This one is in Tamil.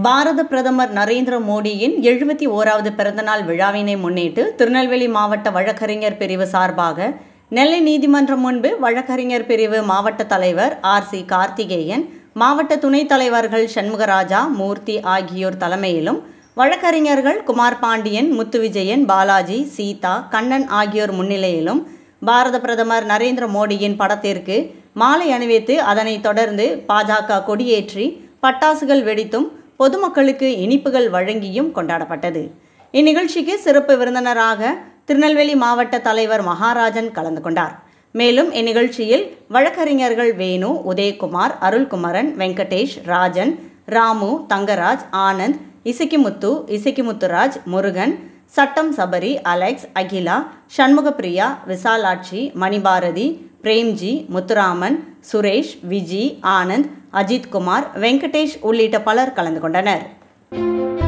பாரத பிரதமர் நரேந்திர மோடியின் எழுபத்தி ஓராவது பிறந்தநாள் விழாவினை முன்னிட்டு திருநெல்வேலி மாவட்ட வழக்கறிஞர் பிரிவு சார்பாக நெல்லை நீதிமன்றம் முன்பு வழக்கறிஞர் பிரிவு மாவட்ட தலைவர் ஆர் சி கார்த்திகேயன் மாவட்ட துணைத் தலைவர்கள் சண்முகராஜா மூர்த்தி ஆகியோர் தலைமையிலும் வழக்கறிஞர்கள் குமார் பாண்டியன் முத்துவிஜயன் பாலாஜி சீதா கண்ணன் ஆகியோர் முன்னிலையிலும் பாரத பிரதமர் நரேந்திர மோடியின் படத்திற்கு மாலை அணிவித்து அதனைத் தொடர்ந்து பாஜக கொடியேற்றி பட்டாசுகள் வெடித்தும் பொதுமக்களுக்கு இனிப்புகள் வழங்கியும் கொண்டாடப்பட்டது இந்நிகழ்ச்சிக்கு சிறப்பு விருந்தினராக திருநெல்வேலி மாவட்ட தலைவர் மகாராஜன் கலந்து கொண்டார் மேலும் இந்நிகழ்ச்சியில் வழக்கறிஞர்கள் வேணு உதயகுமார் அருள்குமரன் வெங்கடேஷ் ராஜன் ராமு தங்கராஜ் ஆனந்த் இசக்கிமுத்து இசக்கிமுத்துராஜ் முருகன் சட்டம் சபரி அலெக்ஸ் அகிலா சண்முகப்பிரியா விசாலாட்சி மணிபாரதி பிரேம்ஜி முத்துராமன் சுரேஷ் விஜி ஆனந்த் அஜித்குமார் வெங்கடேஷ் உள்ளிட்ட பலர் கலந்து கொண்டனர்